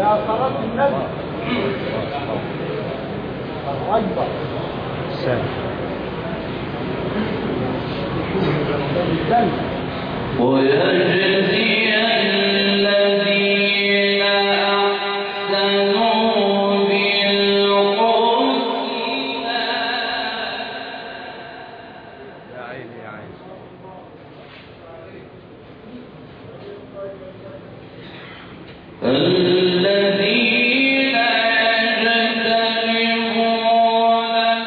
يا صلاة النبي الرجبة السلام ويجزي الذين أحسنوا بالحسنى يا عيني يا عيني الذين يجتنبون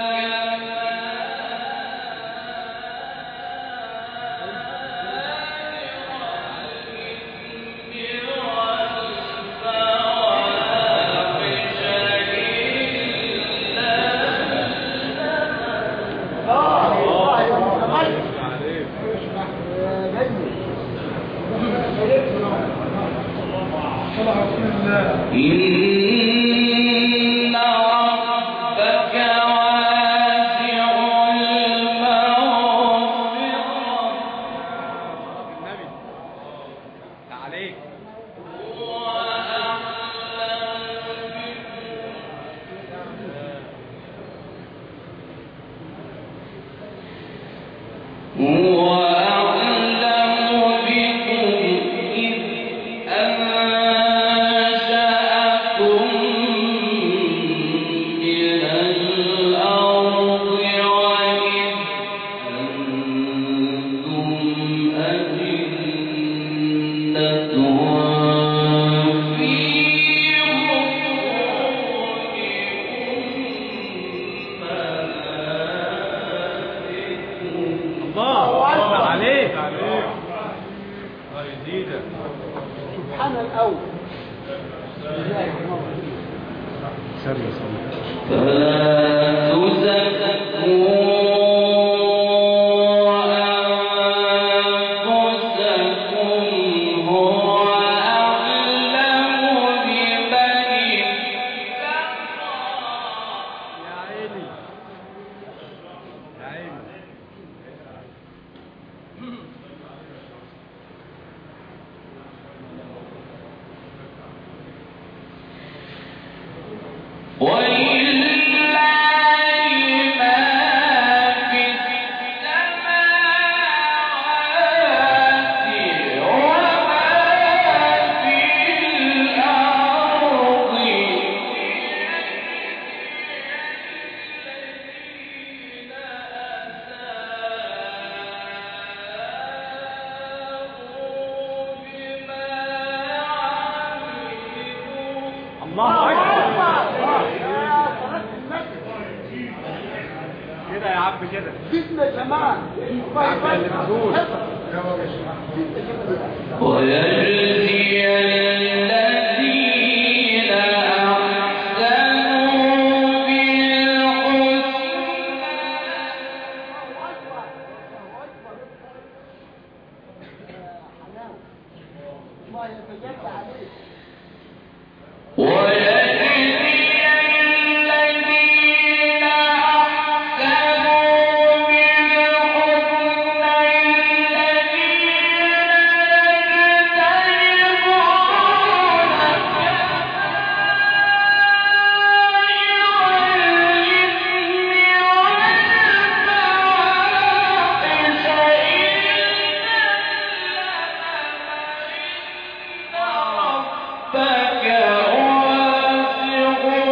الله يا متملك عليك يا إن ربك واسع المغفرة النبي عليك هو أعلم بكم إذ أنشأكم من الأرض وإذ أنتم أجنة في الله الله عليك عليك الله يزيدك سبحان الأول سلم سلم فلا تزكوا أنفسكم هو أعلم بمن اتقى يا عيني يا عيني ولله ما في السماوات وما في الأرض الله اكبر يا صلاة النبي كده يا عم كده جبنا كمان عم اللي مقبول ويجزي الذين أحسنوا بالحسنى الله يتجلى عليك ويجزي الذين أحسنوا بالحسنى الذين يجتنبون ربك واسع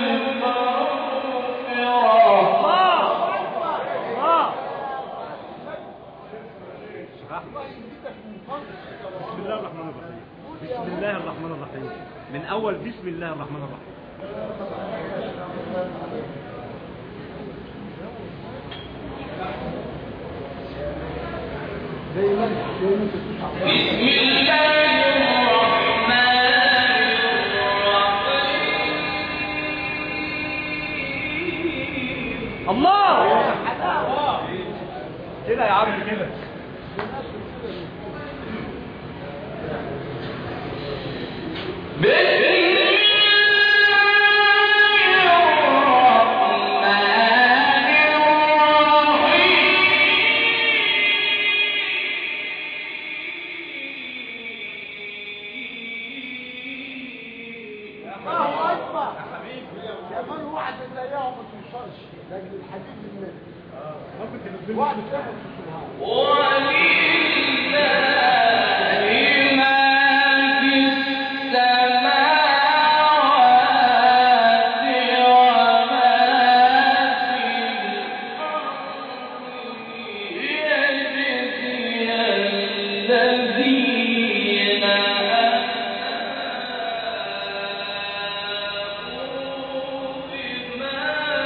المغفرة بسم الله الرحمن الرحيم بسم الله الرحمن الرحيم من اول بسم الله الرحمن الرحيم زي ما انت زي ما انت تشرح بسم الله الرحمن الرحيم الله كده يا عم كده بسم الله الرحمن الرحيم الله اكبر يا من واحد زيهم ما توصلش لكن الحديث النبي ممكن تنزل واحد ياخد في السبحان ولله ما في السماوات وما في الأرض يجزي الذين أساءوا بما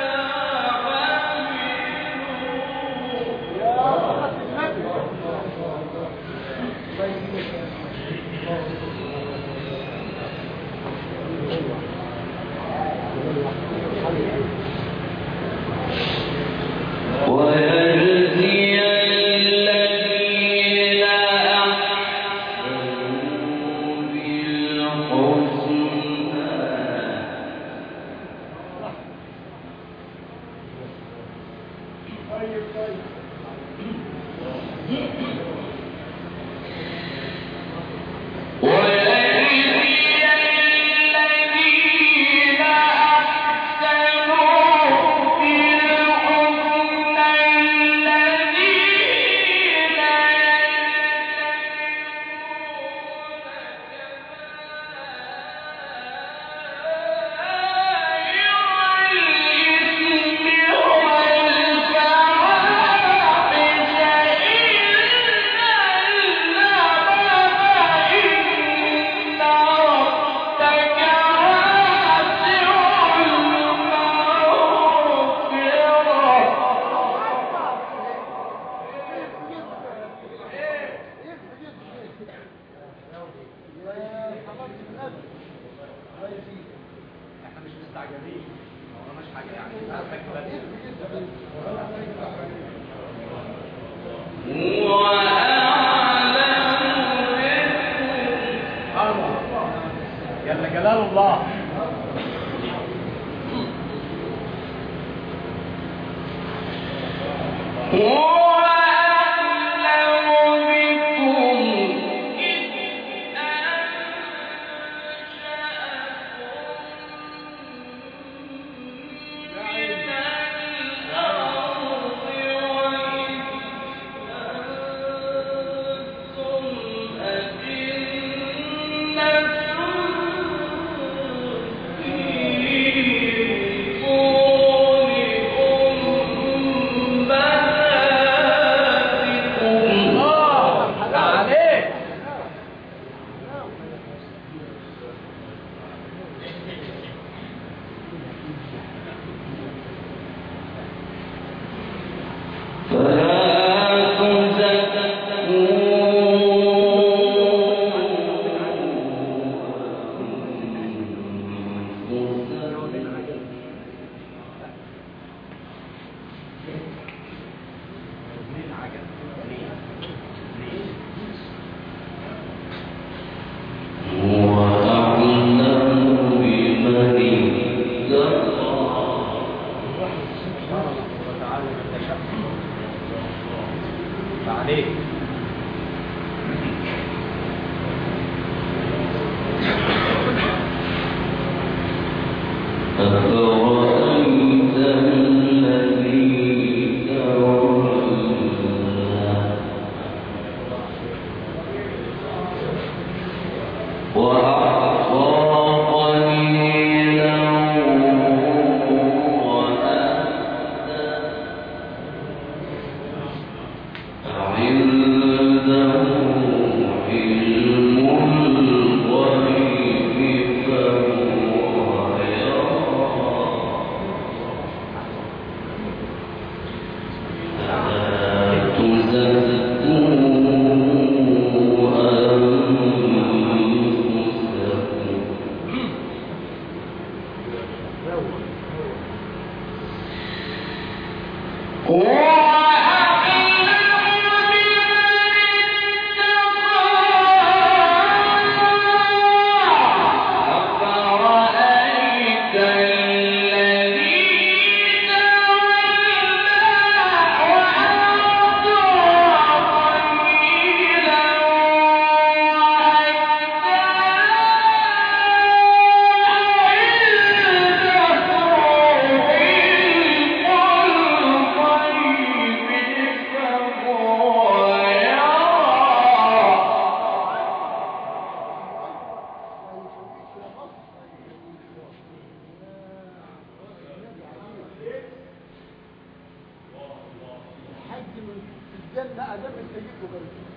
عملوا يا صلاة النبي ويجزي الذين أحسنوا بالحسنى ويجزي الذين أحسنوا بالحسنى الذين يا صلاة النبي الله يزيد احنا مش مستعجلين ما وراناش حاجه يعني جل جلال الله وأعلم بكم إذ عليك فلا تزكوا هو أعلم بمن اتقى عليك أفرأيت الذي تولى وأعطى قليلا وأكدى عنده علم الغيب فهو يرى بقى ده انت جبته غير كده.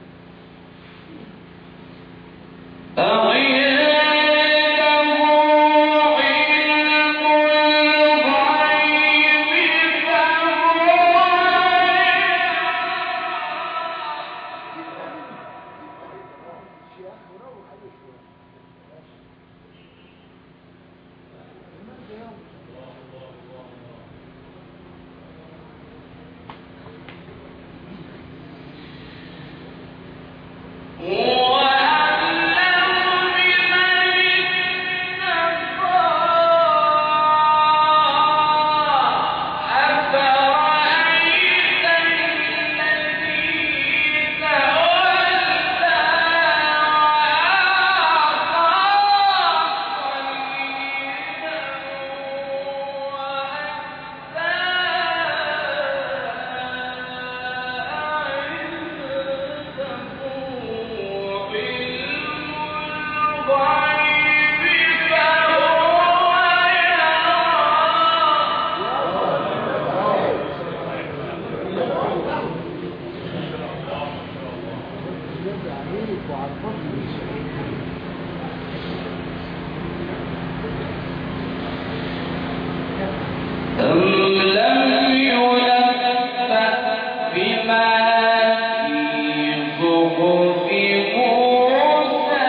شيخ وروح عليه شويه المال ده يوم يرضى عليك وعلى الفضل أم لم ينبأ بما في صحف موسى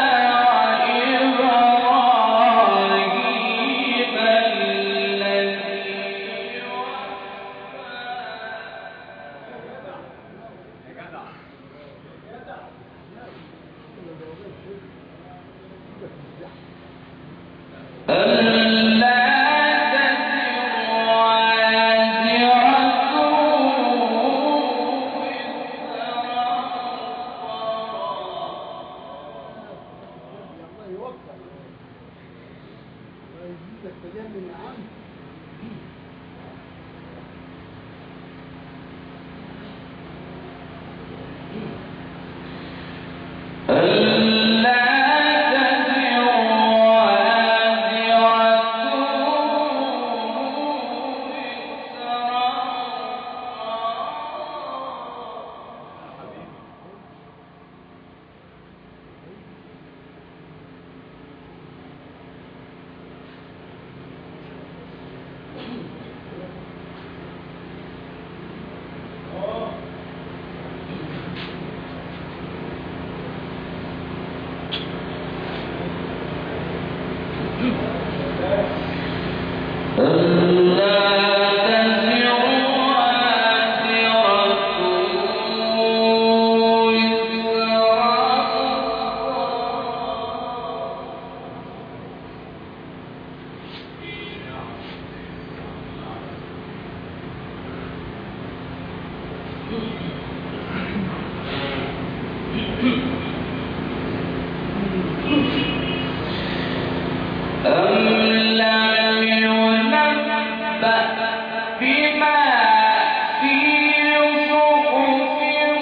وإبراهيم الذي ألا تزر وازرة الله يوفق ويزيدك تجلي العام ألا تزر وازرة أم لم ينبأ بما في صحف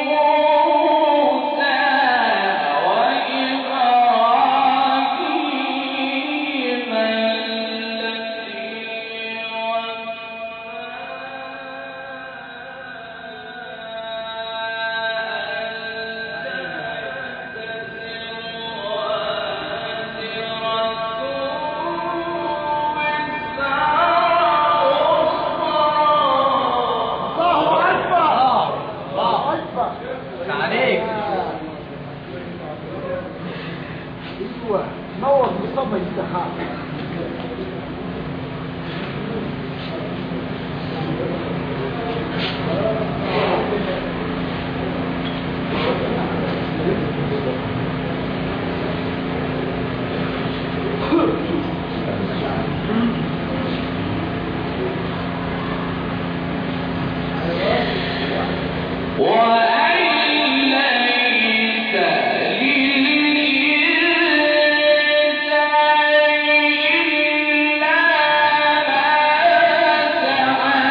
موسى وإبراهيم الذي الله اكبر الله اكبر عليك ايوه نور بصبع السحاب وأن ليس للإنسان إلا ما سعى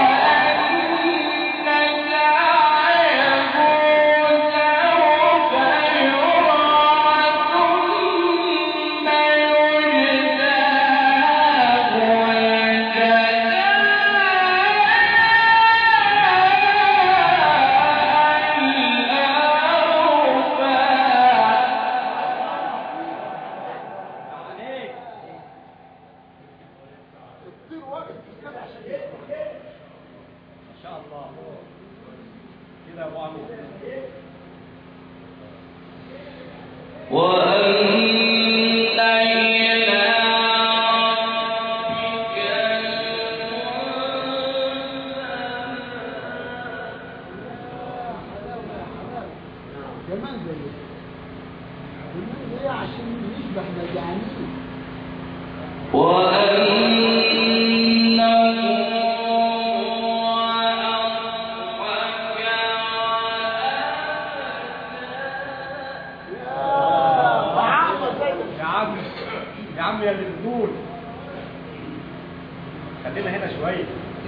وأن سعيه سوف وأن إلى ربك كمان زي كمان زي عشان نشبه مجانين وأنه وعامة زي يا عم يا عم يا اللي بتقول خلينا هنا شويه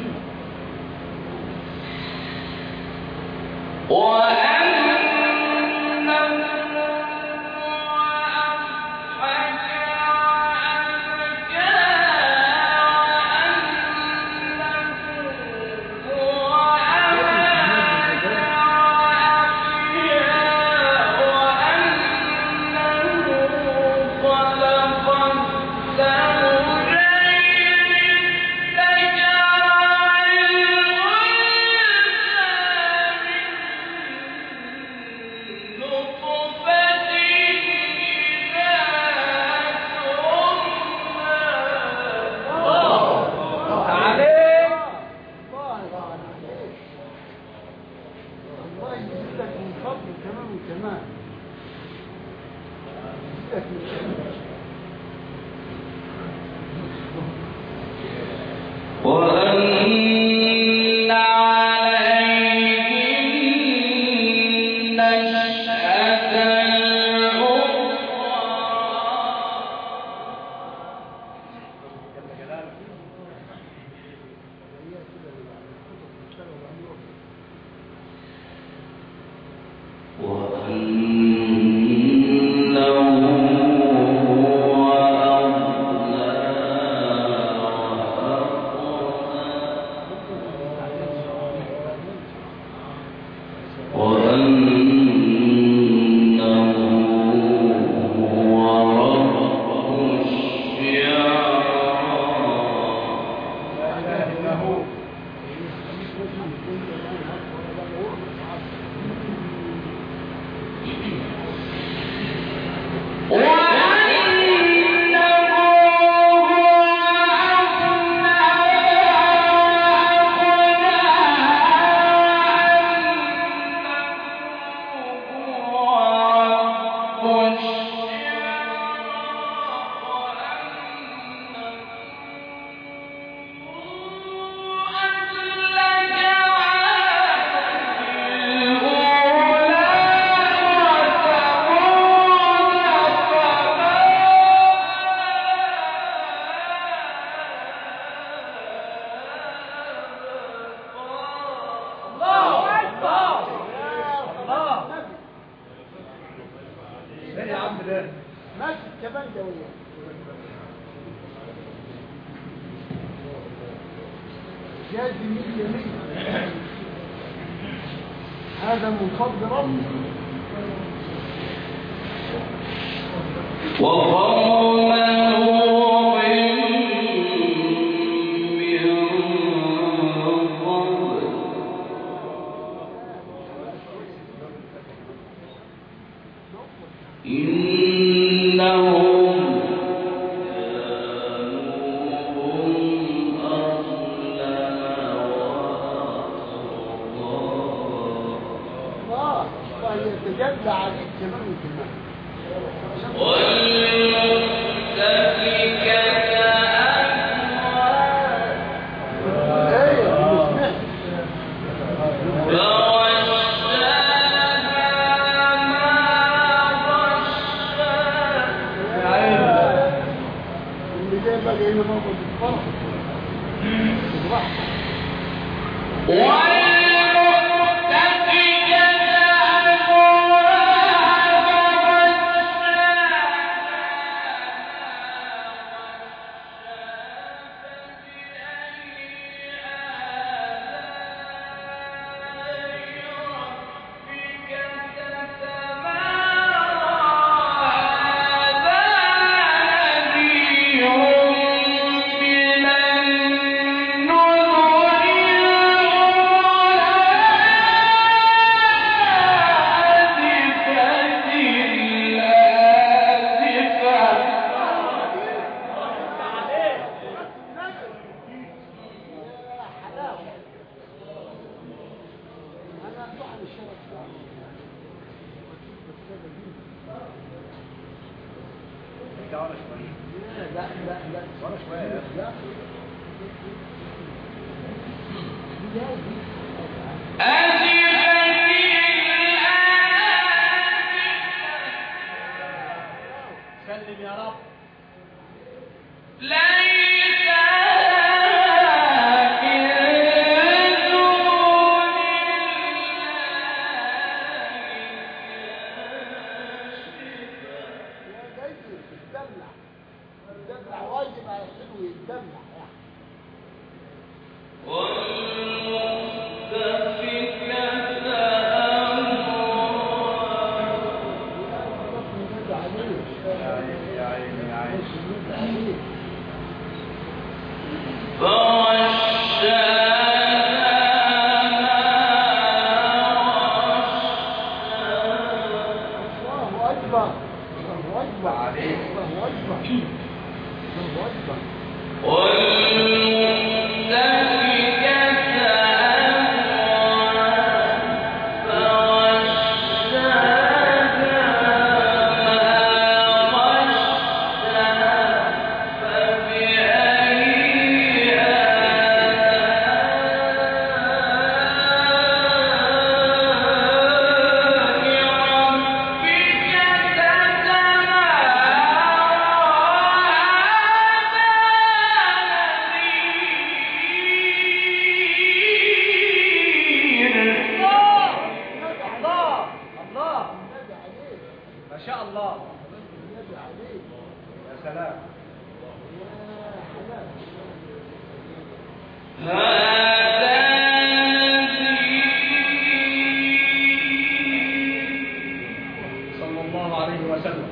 عليك الله يبارك عليك الله يزيدك من فضل كمان وكمان يزيدك من فضل وأن عليهم نشأة الأخرى جل جلاله لا اله الا هو ايه يا عم ده ماشي كمان جوية جاز مية مية هذا من فضل ربي وقوم نوح من قبل إنهم كانوا هم أظلم وأطغى الله الله يتجلى عليك كمان وكمان والمؤتفكة أهوى ايه مسمح فغشاها ما غشا اللي جاي بقى هنا موقف الفرح براحتك والمؤتفكة أهوى من النذر ورا شويه لا لا لا ورا شويه يا اخي لا سلم يا رب يا جاي يتدلع يتدلع واجب على الحلو يتدلع يعني يا عيني يا عيني يا عيني الله أكبر الله أكبر عليك. الله أكبر الله أكبر الله الله النبي عليك ما شاء الله النبي عليك يا سلام يا حلال صلى الله عليه وسلم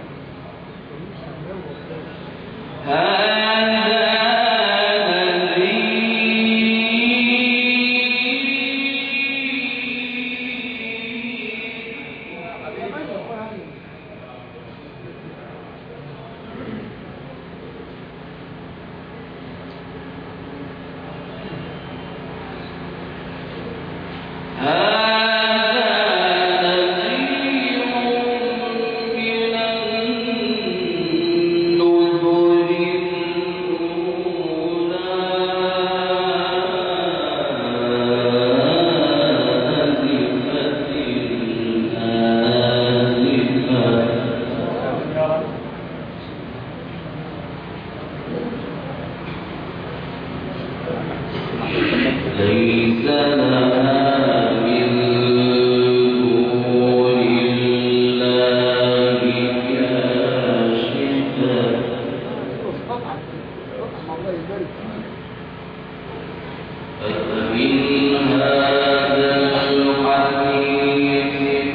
يا رب ليس لها من دون الله كاشفة طبعا طبعا الله يبارك فيك أفمن هذا الحديث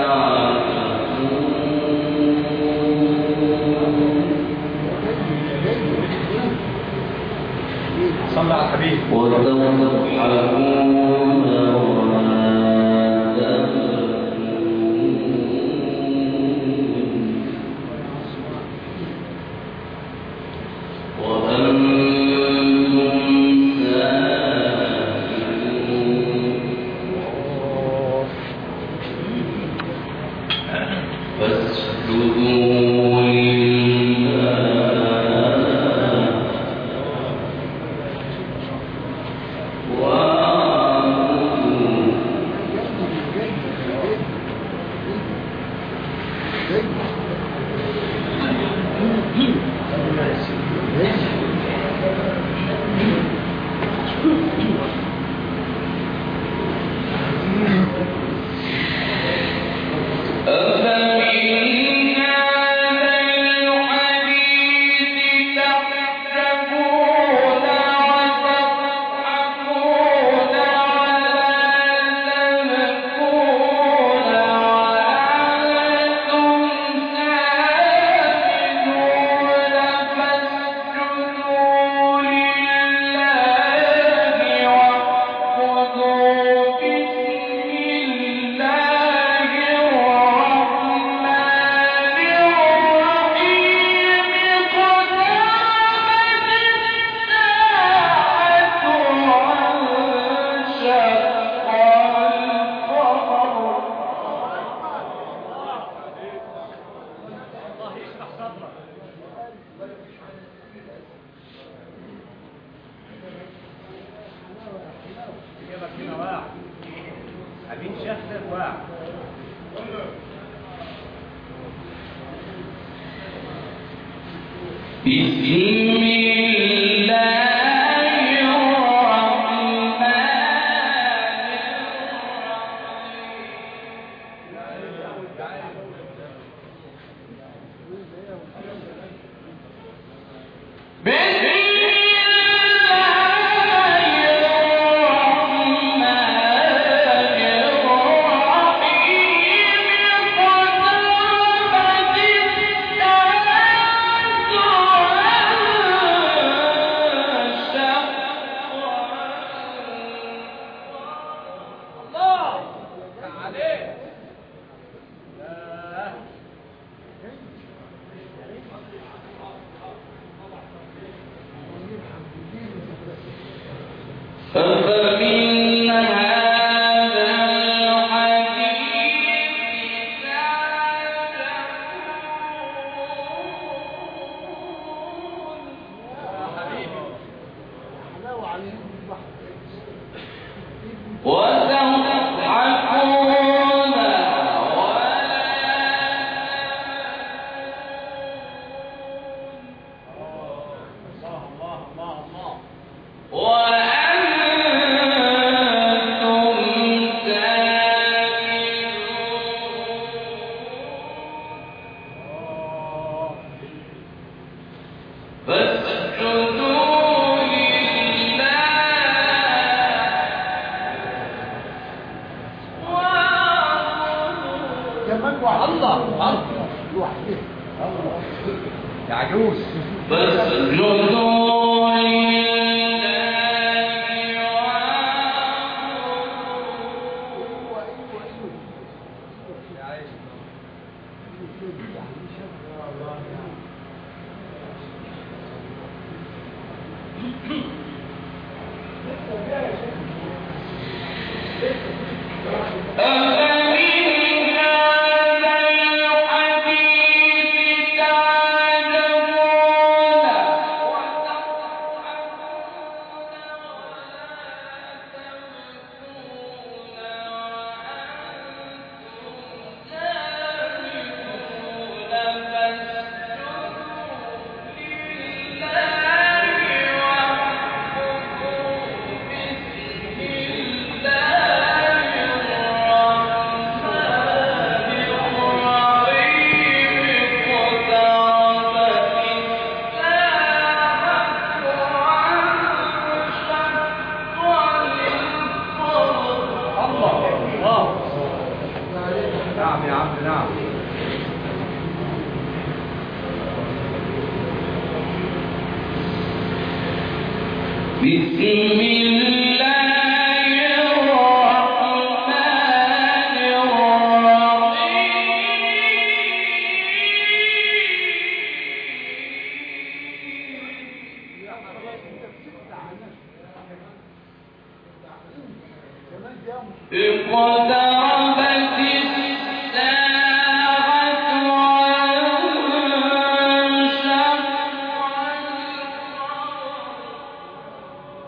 تعجبون صلى على الحبيب وتضحكون ولا تبكون وأنتم سامدون فاسجدوا لله أمين شهر واحد بسم الله الرحمن بسم الله الرحمن الرحيم قد الله عليك فمن هذا الحديث تعجبون حلاوة عليهم البحر وتضحكون الله الله الله الله وأنتم سامدون فاسجدوا لله واعبدوا كمان واحد الله الله لوحده يا عجوز فاسجدوا لله ايوه ايوه ايوه أفمن هذا الحديث نعم يا عم نعم بسم الله الرحمن الرحيم كمان دي يوم اقتربت الساعة وانشق القمر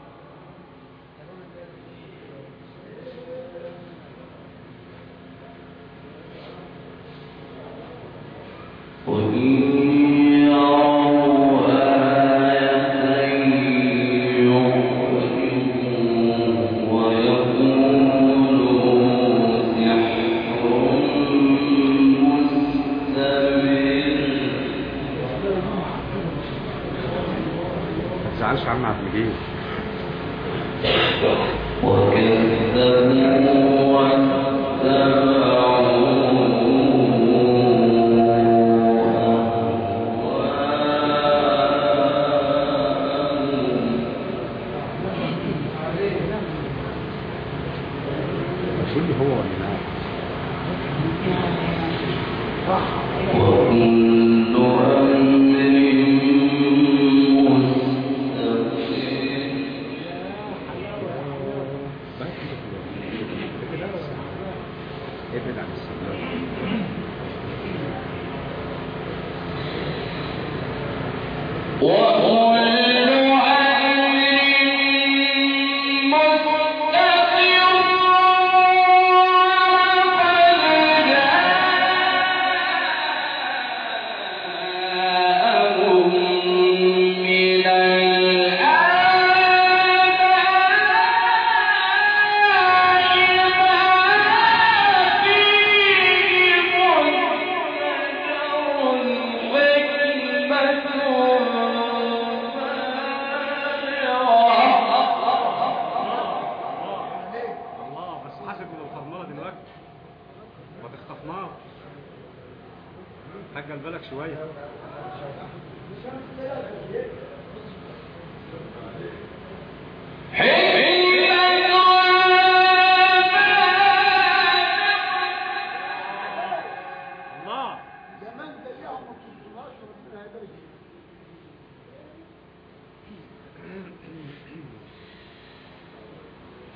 وإن يروا آية يعرضوا ويقولوا سحر مستمر ما تزعلش يا عم عبد المجيد وكذبوا قول لي هو ولا لا وكل أمر مستقيم ابعد عن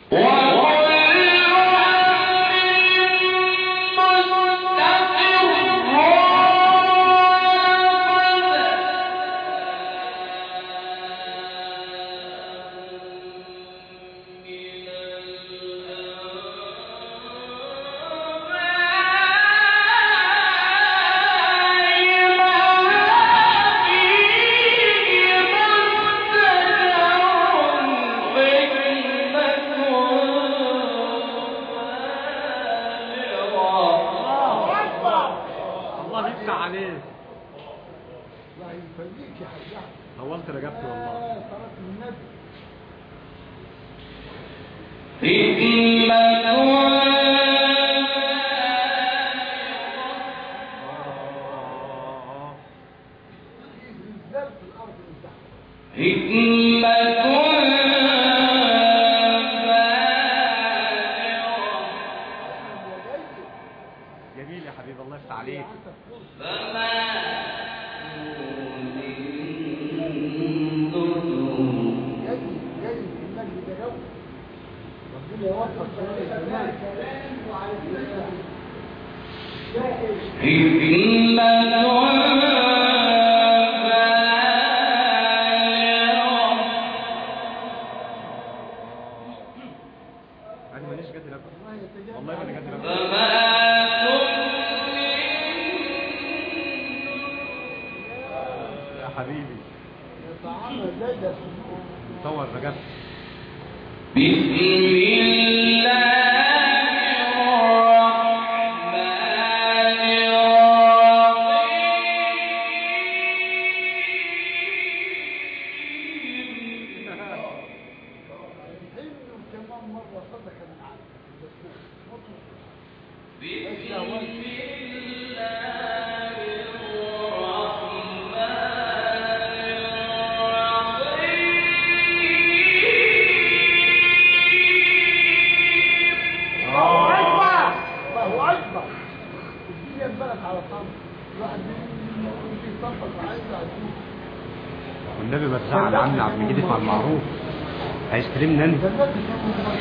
الله اكبر الله يفتح عليك الله يخليك يا حاج احمد طولت رجبتي والله آه، صلاة النبي آه. في زلزال في الارض من تحت يا جيد جميل يا حبيبي الله يفتح عليك عندك فرصة جيد جيد المجد ده يوم ربنا يوفق شباب الزمان انا ماليش جد لك الله يتجاوز والله ما انا جد لك يا حبيبي يتعامل زي طول رجبتي حلو كمان مرة صدق من عندك الدكتور مطلق الله أكبر الله أكبر الدنيا انبلت على صمت الواحد يجي يطبق وعايز يعيش والنبي ما تزعل عمي عبد المجيد مع المعروف هيستلمني انا جنات الشمس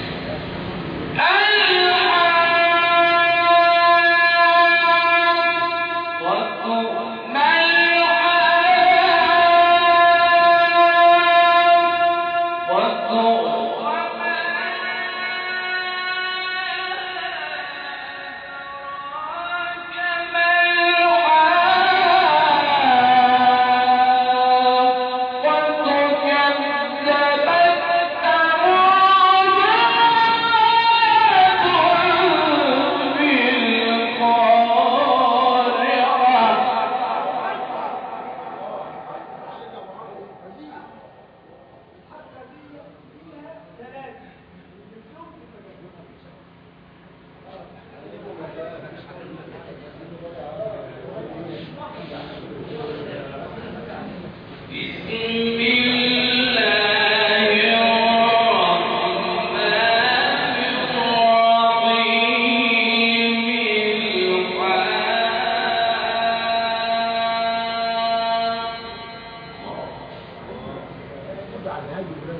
على هذه البلاد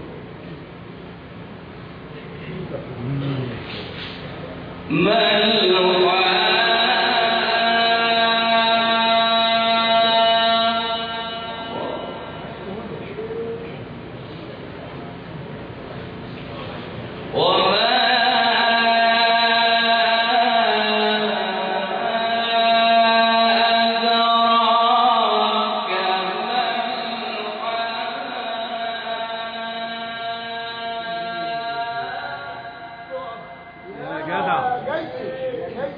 يا جدع جيد جيد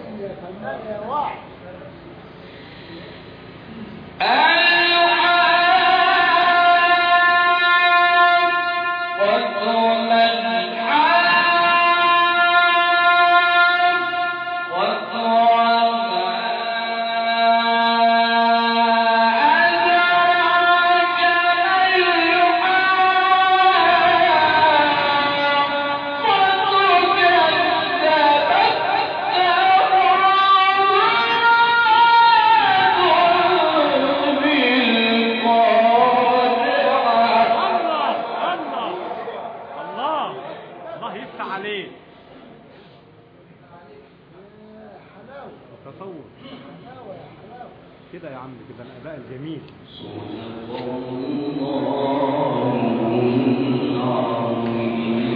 يفتح عليه يا حلاوة تصور حلاوة يا حلاوة كده يا عم كده الاداء الجميل صدق الله العظيم